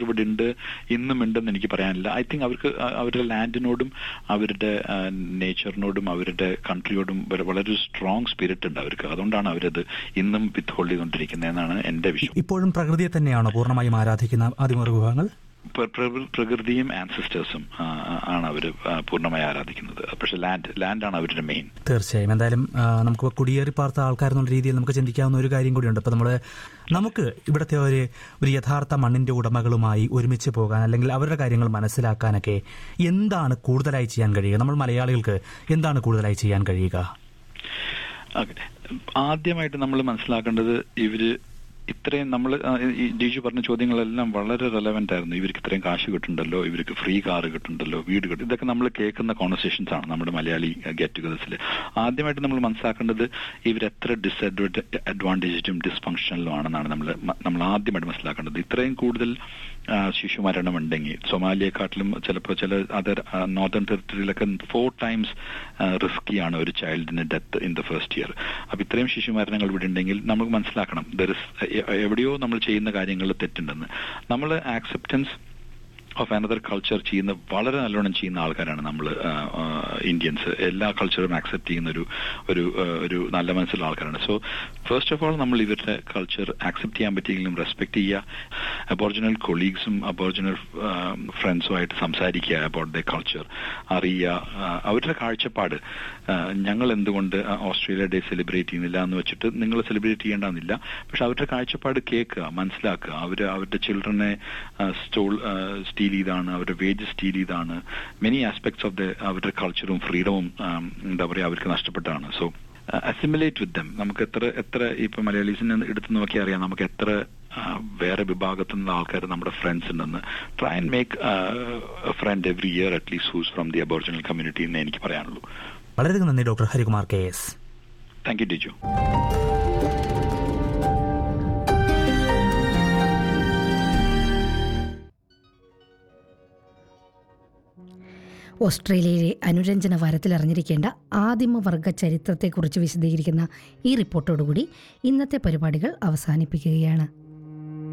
ഇവിടെ ഉണ്ട് ഇന്നും ഉണ്ടെന്ന് എനിക്ക് പറയാനില്ല ഐ തിങ്ക് അവർക്ക് അ- അവരുടെ ലാൻഡിനോടും അവരുടെ നേച്ചറിനോടും അവരുടെ കൺട്രിയോടും വ- വളരെ സ്ട്രോങ് സ്പിരിറ്റ് ഉണ്ട് അവർക്ക് അതുകൊണ്ടാണ് അവരത് ഇന്നും വിത്ത് ഹോൾഡ് ചെയ്തുകൊണ്ടിരിക്കുന്നത് എന്നാണ് എന്റെ വിശ്വാസം ഇപ്പോഴും പ്രകൃതിയെ തന്നെയാണോ പൂർണ്ണമായും ആരാധിക്കുന്ന ആദിമവർഗ വിഭാഗങ്ങൾ പ്ര- പ്ര- പ്രകൃതിയും ആൻസിസ്റ്റേഴ്സും ആണ് അവർ പൂർണ്ണമായി ആരാധിക്കുന്നത് പക്ഷെ ലാൻഡ് ലാൻഡാണ് അവരുടെ മെയിൻ തീർച്ചയായും എന്തായാലും ആ, നമുക്ക് കുടിയേറി പാർത്ത ആൾക്കാരെന്നുള്ള രീതിയിൽ നമുക്ക് ചിന്തിക്കാവുന്ന ഒരു കാര്യം കൂടിയുണ്ട് ഇപ്പൊ നമ്മൾ നമുക്ക് ഇവിടുത്തെ ഒരു ഒരു യഥാർത്ഥ മണ്ണിന്റെ ഉടമകളുമായി ഒരുമിച്ച് പോകാൻ അല്ലെങ്കിൽ അവരുടെ കാര്യങ്ങൾ മനസ്സിലാക്കാനൊക്കെ എന്താണ് കൂടുതലായി ചെയ്യാൻ കഴിയുക നമ്മൾ മലയാളികൾക്ക് എന്താണ് കൂടുതലായി ചെയ്യാൻ കഴിയുക ഓക്കെ ആദ്യമായിട്ട് നമ്മൾ മനസ്സിലാക്കേണ്ടത് ഇവര് ഇത്രയും നമ്മൾ ഈ ഡിജു പറഞ്ഞ ചോദ്യങ്ങളെല്ലാം വളരെ റെലവെന്റ് ആയിരുന്നു ഇവർക്ക് ഇത്രയും കാശ് കിട്ടുന്നുണ്ടല്ലോ ഇവർക്ക് ഫ്രീ കാർ കിട്ടുന്നുണ്ടല്ലോ വീട് കിട്ടും ഇതൊക്കെ നമ്മൾ കേൾക്കുന്ന കോൺവെർസേഷൻസ് ആണ് നമ്മുടെ മലയാളി ഗെറ്റ് ടുഗദേഴ്സിൽ ആദ്യമായിട്ട് നമ്മൾ മനസ്സിലാക്കേണ്ടത് ഇവരെത്ര ഡിസ്അഡ്വാൻറ്റേജ് അഡ്വാൻറ്റേജും ഡിസ്ഫങ്ഷനിലും ആണെന്നാണ് നമ്മൾ നമ്മൾ ആദ്യമായിട്ട് മനസ്സിലാക്കേണ്ടത് ഇത്രയും കൂടുതൽ ആ, ശിശുമരണം ഉണ്ടെങ്കിൽ സൊമാലിയെക്കാട്ടിലും ചിലപ്പോൾ ചില അതർ നോർത്തേൺ ടെറിട്ടറിയിലൊക്കെ ഫോർ ടൈംസ് റിസ്കിയാണ് ഒരു ചൈൽഡിന് death in the first year അപ്പൊ ഇത്രയും ശിശുമരണങ്ങൾ ഇവിടെ ഉണ്ടെങ്കിൽ നമുക്ക് മനസ്സിലാക്കണം ദർ ഇസ് എവിടെയോ നമ്മൾ ചെയ്യുന്ന കാര്യങ്ങളിൽ തെറ്റുണ്ടെന്ന് നമ്മൾ ആക്സെപ്റ്റൻസ് ഓഫ് അനദർ കൾച്ചർ ചെയ്യുന്ന വളരെ നല്ലോണം ചെയ്യുന്ന ആൾക്കാരാണ് നമ്മൾ ഇന്ത്യൻസ് എല്ലാ കൾച്ചറും ആക്സെപ്റ്റ് ചെയ്യുന്ന ഒരു ഒരു ആ, ഒരു നല്ല മനസ്സിലുള്ള ആൾക്കാരാണ് സോ ഫസ്റ്റ് ഓഫ് ഓൾ നമ്മൾ ഇവരുടെ കൾച്ചർ ആക്സെപ്റ്റ് ചെയ്യാൻ പറ്റിയെങ്കിലും റെസ്പെക്ട് ചെയ്യുക അബോർജിനൽ കൊളീഗ്സും അബോർജിനൽ ഫ്രണ്ട്സുമായിട്ട് സംസാരിക്കുക അബൌട്ട് ദ കൾച്ചർ അറിയുക ആ, അവരുടെ കാഴ്ചപ്പാട് ആ, ഞങ്ങൾ എന്തുകൊണ്ട് ആ, ഓസ്ട്രേലിയ ഡേ സെലിബ്രേറ്റ് ചെയ്യുന്നില്ല എന്ന് വെച്ചിട്ട് നിങ്ങൾ സെലിബ്രേറ്റ് ചെയ്യേണ്ടെന്നില്ല പക്ഷെ അവരുടെ കാഴ്ചപ്പാട് കേൾക്കുക മനസ്സിലാക്കുക അവർ അവരുടെ ചിൽഡ്രനെ സ്റ്റോൾ സ്റ്റീൽ ചെയ്താണ് അവരുടെ വേജ് സ്റ്റീൽ ചെയ്താണ് മെനി ആസ്പെക്ട്സ് ഓഫ് ദ അവരുടെ കൾച്ചറും ഫ്രീഡവും എന്താ പറയുക അവർക്ക് നഷ്ടപ്പെട്ടാണ് സോ അസിമുലേറ്റ് വിത്ത് ദം നമുക്ക് എത്ര എത്ര ഇപ്പൊ മലയാളീസിനെ എടുത്ത് നോക്കി അറിയാം നമുക്ക് എത്ര ആ, വേറെ വിഭാഗത്തിൽ നിന്നുള്ള ആൾക്കാർ നമ്മുടെ ഫ്രണ്ട്സ് ഉണ്ടെന്ന് try and make friend every year at least who's from the aboriginal community എന്ന് എനിക്ക് പറയാനുള്ളൂ വളരെയധികം നന്ദി doctor Harikumar K S thank you Diju ഓസ്ട്രേലിയയിലെ അനുരഞ്ജന വാരത്തിൽ അറിഞ്ഞിരിക്കേണ്ട ആദിമവർഗ ചരിത്രത്തെക്കുറിച്ച് വിശദീകരിക്കുന്ന ഈ റിപ്പോർട്ടോടുകൂടി ഇന്നത്തെ പരിപാടികൾ അവസാനിപ്പിക്കുകയാണ്